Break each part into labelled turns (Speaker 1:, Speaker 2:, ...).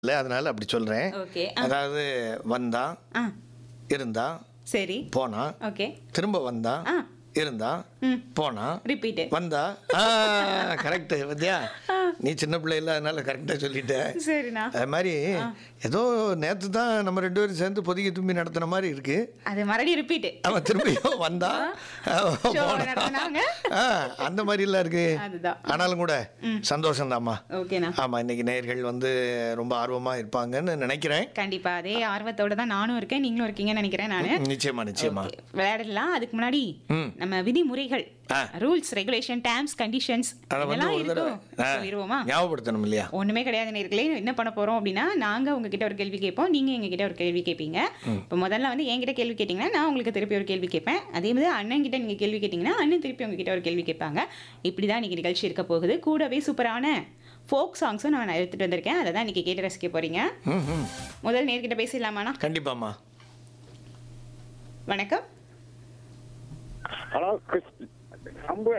Speaker 1: இல்லை அதனால அப்படி சொல்கிறேன்
Speaker 2: ஓகே
Speaker 1: அதாவது வந்தா
Speaker 2: ஆ
Speaker 1: இருந்தா
Speaker 2: சரி
Speaker 1: போனா
Speaker 2: ஓகே
Speaker 1: திரும்ப வந்தா
Speaker 2: ஆ
Speaker 1: இருந்தா
Speaker 2: ம்
Speaker 1: போனா
Speaker 2: ரிப்பீட்டு
Speaker 1: வந்தா ஆ கரெக்டு பத்தியா நீ சின்ன பிள்ளை இல்லை அதனால கரெக்டாக சொல்லிட்ட
Speaker 2: சரிண்ணா
Speaker 1: அது மாதிரி ஏதோ நேற்று தான் நம்ம ரெண்டு பேரும் சேர்ந்து பொதுக்கி தும்பி நடத்தின மாதிரி இருக்கு
Speaker 2: அது மறுபடியும் ரிப்பீட்டு
Speaker 1: அவன் திரும்பியும் வந்தா
Speaker 2: Show
Speaker 1: போனா.
Speaker 2: நடத்துனாங்க.
Speaker 1: ஆ, அந்த மாதிரிலாம் இருக்கு
Speaker 2: அதுதான்
Speaker 1: ஆனாலும் கூட சந்தோஷம்தாம்மா
Speaker 2: ஓகேண்ணா
Speaker 1: ஆமா இன்னைக்கு நேயர்கள் வந்து ரொம்ப ஆர்வமா இருப்பாங்கன்னு நினைக்கிறேன்
Speaker 2: கண்டிப்பா அதே ஆர்வத்தோட தான் நானும் இருக்கேன் நீங்களும் இருக்கீங்கன்னு நினைக்கிறேன் நானு
Speaker 1: நிச்சயமா நிச்சயமா
Speaker 2: Okay, விளையாடலாம் அதுக்கு முன்னாடி
Speaker 1: ம்.
Speaker 2: நம்ம விதிமுறைகள்
Speaker 1: ஆ.
Speaker 2: ரூல்ஸ் ரெகுலேஷன் டேர்ம்ஸ் கண்டிஷன்ஸ்
Speaker 1: அதை வந்து
Speaker 2: இதெல்லாம்
Speaker 1: ஒரு தடவை
Speaker 2: இருக்கும்
Speaker 1: ஆ,
Speaker 2: சொல்லிடுவோமா
Speaker 1: ஞாபகப்படுத்தணும் இல்லையா
Speaker 2: ஒண்ணுமே கிடையாது நேர்களே என்ன பண்ண போறோம் அப்படின்னா நாங்க உங்ககிட்ட ஒரு கேள்வி கேட்போம் நீங்க எங்ககிட்ட ஒரு கேள்வி கேட்பீங்க இப்போ முதல்ல வந்து என்கிட்ட கேள்வி கேட்டீங்கன்னா நான் உங்களுக்கு திருப்பி ஒரு கேள்வி கேட்பேன் அதே மாதிரி அண்ணன் கிட்ட நீங்க கேள்வி கேட்டீங்கன்னா அண்ணன் திருப்பி உங்ககிட்ட ஒரு கேள்வி கேட்பாங்க இப்படிதான் இன்னைக்கு நிகழ்ச்சி இருக்க போகுது கூடவே சூப்பரான ஃபோக் சாங்ஸும் நான் எடுத்துட்டு வந்திருக்கேன் அதை தான் இன்னைக்கு கேட்டு ரசிக்க போறீங்க
Speaker 1: ம் ம்
Speaker 2: முதல் நேர்கிட்ட பேசிடலாமாண்ணா
Speaker 1: கண்டிப்பாம்மா
Speaker 2: வணக்கம்
Speaker 3: ஹலோ கிறிஸ் அம்பு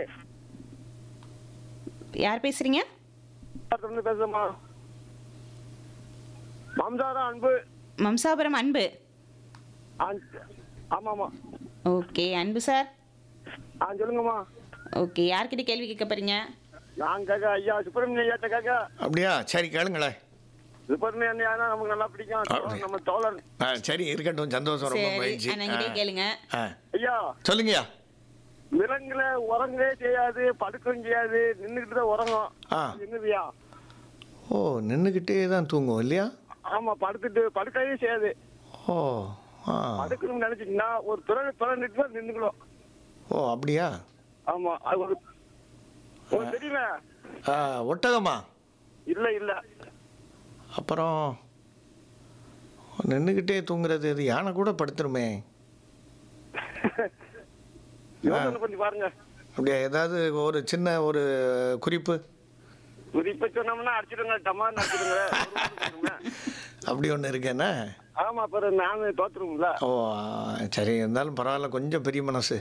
Speaker 2: யார் பேசுறீங்க
Speaker 3: இருந்து பேசுமா மம்சாரா அன்பு
Speaker 2: மம்சாபுரம் அன்பு
Speaker 3: ஆ ஆமாம் ஆமாம்
Speaker 2: ஓகே அன்பு சார்
Speaker 3: ஆ சொல்லுங்கம்மா
Speaker 2: ஓகே யார்கிட்ட கேள்வி கேட்க போறீங்க
Speaker 3: நான் கேட்க ஐயா சுப்பிரமணிய ஐயாட்ட கேட்க
Speaker 1: அப்படியா சரி கேளுங்களேன்
Speaker 3: சுப்பிரமணிய ஐயா நமக்கு நல்லா பிடிக்கும்
Speaker 1: அப்படி.
Speaker 3: நம்ம தோழர்
Speaker 1: ஆ சரி இருக்கட்டும் சந்தோஷம் ரொம்ப
Speaker 2: சரி
Speaker 1: மகிழ்ச்சி
Speaker 2: அண்ணன்கிட்டே
Speaker 1: ஆ.
Speaker 2: கேளுங்க
Speaker 1: ஆ
Speaker 3: ஐயா
Speaker 1: சொல்லுங்கய்யா
Speaker 3: விலங்குல உறங்கவே செய்யாது படுக்கவும் செய்யாது நின்றுக்கிட்டு தான் உறங்கும்
Speaker 1: ஆ.
Speaker 3: அது என்னதுயா
Speaker 1: ஓ நின்றுக்கிட்டே தான் தூங்கும் இல்லையா
Speaker 3: ஆமா படுத்துட்டு படுக்கவே செய்யாது
Speaker 1: ஓ ஆ
Speaker 3: படுக்கணும்னு நினைச்சிட்டீங்கன்னா ஒரு துறை துறந்துட்டு நின்றுக்கணும்
Speaker 1: ஓ அப்படியா
Speaker 3: ஆமா அது ஒரு உங்களுக்கு தெரியல
Speaker 1: ஆ, ஒட்டகமா
Speaker 3: இல்ல இல்ல
Speaker 1: அப்புறம் நின்றுக்கிட்டே தூங்குறது இது யானை கூட படுத்துருமே
Speaker 3: யோசனை பண்ணி பாருங்க
Speaker 1: அப்படியா ஏதாவது ஒரு சின்ன ஒரு குறிப்பு
Speaker 3: இப்ப சொன்னோம்னா அடிச்சிடுங்க டமான்னு அடிச்சிடுங்க
Speaker 1: அப்படி ஒன்று இருக்கேன்னா
Speaker 3: ஆமா பிற நான் தோத்துருவோம்ல
Speaker 1: ஓ ஆ, சரி இருந்தாலும் பரவாயில்ல கொஞ்சம் பெரிய மனசு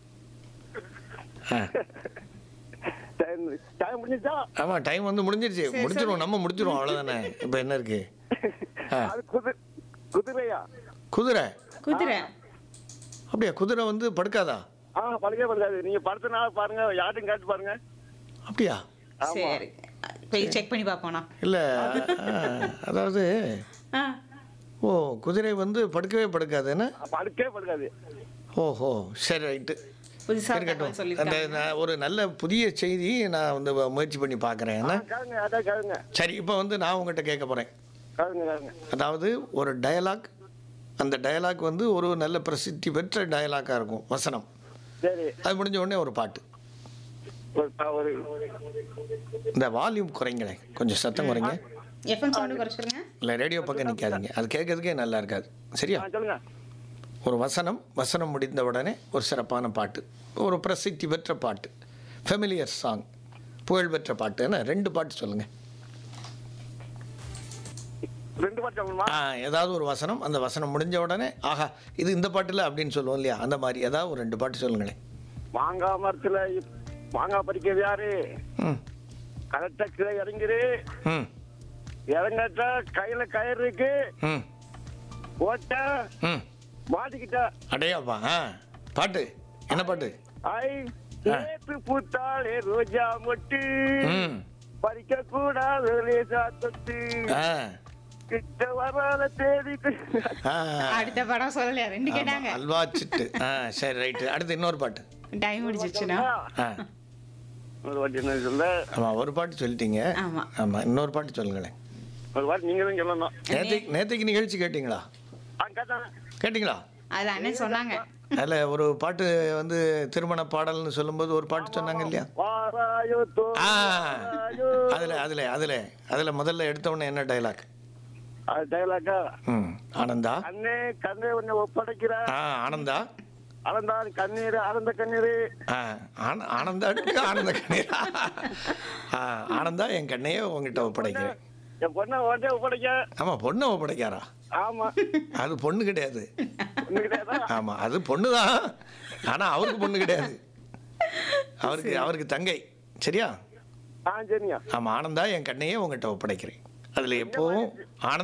Speaker 1: ஆ
Speaker 3: டைம் டைம் முடிஞ்சுச்சா
Speaker 1: ஆமாம் டைம் வந்து முடிஞ்சிருச்சு முடிச்சிருவோம் நம்ம முடிச்சிருவோம் அவ்வளோதானே இப்போ என்ன இருக்கு ஆ.
Speaker 3: அது குதிரை குதிரையா
Speaker 1: குதிரை
Speaker 2: குதிரை
Speaker 1: அப்படியா குதிரை வந்து படுக்காதா
Speaker 3: ஆ படுக்கவே படுக்காது நீங்க படுத்தனால பாருங்க யார்ட்டும் கேட்டு பாருங்க
Speaker 1: அப்படியா
Speaker 2: சரி போய் செக் பண்ணி பார்ப்போம்ண்ணா
Speaker 1: இல்லை அதாவது
Speaker 2: ஆ
Speaker 1: ஓ குதிரை வந்து படுக்கவே படுக்காது என்ன
Speaker 3: படுக்கவே படுக்காது
Speaker 1: ஓஹோ சரி ரைட்டு
Speaker 2: புதுசா ஒரு
Speaker 1: இருக்கட்டும்
Speaker 2: தகவல்
Speaker 1: அந்த
Speaker 2: சொல்லியிருக்காங்க
Speaker 1: நான் ஒரு நல்ல புதிய செய்தி நான் வந்து முயற்சி பண்ணி பார்க்குறேன் என்ன
Speaker 3: கேளுங்க அதான் கேளுங்க
Speaker 1: சரி இப்போ வந்து நான் உங்ககிட்ட கேட்க போகிறேன்
Speaker 3: கேளுங்க கேளுங்க
Speaker 1: அதாவது ஒரு டயலாக் அந்த டயலாக் வந்து ஒரு நல்ல பிரசித்தி பெற்ற டயலாக்காக இருக்கும் வசனம்
Speaker 3: சரி
Speaker 1: அது முடிஞ்ச உடனே ஒரு பாட்டு
Speaker 3: ஒரு ஒரு
Speaker 1: இந்த வால்யூம் குறைங்களேன் கொஞ்சம் சத்தம் குறைங்க
Speaker 2: எஃப்எம் சவுண்டு குறைச்சிருங்க
Speaker 1: இல்லை ரேடியோ பக்கம் நிற்காதீங்க அது கேட்கறதுக்கே நல்லா இருக்காது சரியா
Speaker 3: ஆ சொல்லுங்க
Speaker 1: ஒரு வசனம் வசனம் முடிந்த உடனே ஒரு சிறப்பான பாட்டு ஒரு பிரசித்தி பெற்ற பாட்டு ஃபெமிலியர் சாங் புகழ்பெற்ற பாட்டு என்ன ரெண்டு பாட்டு சொல்லுங்கள்
Speaker 3: ரெண்டு பாட்டு சொல்லணுமா
Speaker 1: ஆ ஏதாவது ஒரு வசனம் அந்த வசனம் முடிஞ்ச உடனே ஆஹா இது இந்த பாட்டில் அப்படின்னு சொல்லுவோம் இல்லையா அந்த மாதிரி ஏதாவது ஒரு ரெண்டு பாட்டு சொல்லுங்களேன்
Speaker 3: மாங்காய் மரத்துல இப்- மாங்காய் பறிக்கிறது யாரு
Speaker 1: ம்
Speaker 3: கரெக்டா கீழே இறங்கிரு
Speaker 1: ம்
Speaker 3: இறங்காட்டா கையில கயிறு இருக்கு
Speaker 1: ம்
Speaker 3: போட்டா
Speaker 1: ம்
Speaker 3: மாட்டிக்கிட்ட
Speaker 1: அடையாப்பா ஆ பாட்டு என்ன பாட்டு
Speaker 3: ஐ நேற்று பூத்தாளே ரோஜா மொட்டு
Speaker 1: ம்
Speaker 3: பறிக்க கூடாது லேசா தொட்டு
Speaker 1: ஆ
Speaker 3: கிட்ட வராத தேதி
Speaker 1: ஆ
Speaker 2: அடுத்த படம் சொல்லலையா ரெண்டு
Speaker 1: ஆமா,
Speaker 2: கேட்டாங்க
Speaker 1: அல்வா சிட்டு ஆ சரி ரைட்டு அடுத்து இன்னொரு பாட்டு
Speaker 2: டைம் முடிச்சிச்சுன்னா
Speaker 1: ஆ
Speaker 3: ஒரு வாட்டி என்ன சொல்ல
Speaker 1: ஆமாம் ஒரு பாட்டு சொல்லிட்டீங்க
Speaker 2: ஆமா
Speaker 1: ஆமாம் இன்னொரு பாட்டு சொல்லுங்களேன்
Speaker 3: ஒரு வாட்டி நீங்க தான் சொல்லணும்
Speaker 1: நேற்றுக்கு நேற்றுக்கு நிகழ்ச்சி கேட்டிங்களா
Speaker 3: ஆ கேட்டாங்க
Speaker 1: கேட்டிங்களா
Speaker 2: அது அண்ணன் சொன்னாங்க
Speaker 1: அதில் ஒரு பாட்டு வந்து திருமண பாடல்னு சொல்லும்போது ஒரு பாட்டு சொன்னாங்க இல்லையா
Speaker 3: வாராயோ தோ
Speaker 1: ஆ
Speaker 3: வாராயோ.
Speaker 1: அதில் அதில் அதில் அதில் முதல்ல எடுத்த உடனே என்ன டைலாக்
Speaker 3: அது டைலாக்கா
Speaker 1: ம் ஆனந்தா
Speaker 3: கண்ணே கண்ணே உன்னை ஒப்படைக்கிற
Speaker 1: ஆ ஆனந்தா
Speaker 3: அளந்தான் கண்ணீர் ஆனந்த கண்ணீர்
Speaker 1: ஆ ஆன- ஆனந்தாட்டுக்கு ஆனந்த கண்ணீரா ஆ ஆனந்தா என் கண்ணையே உங்ககிட்ட ஒப்படைக்கிறேன்
Speaker 3: என் பொண்ணை உடனே ஒப்படைக்க
Speaker 1: ஆமாம் பொண்ணை ஒப்படைக்காரா
Speaker 3: ஆமா
Speaker 1: அது பொண்ணு கிடையாது
Speaker 3: ஒண்ணு கிடையாதா
Speaker 1: ஆமாம் அது பொண்ணு தான் ஆனால் அவருக்கு பொண்ணு கிடையாது அவருக்கு அவருக்கு தங்கை சரியா
Speaker 3: ஆ சரிங்க
Speaker 1: ஆமாம் ஆனந்தா என் கண்ணையே உங்ககிட்ட ஒப்படைக்கிறேன் அதில் எப்போவும் ஆனந்த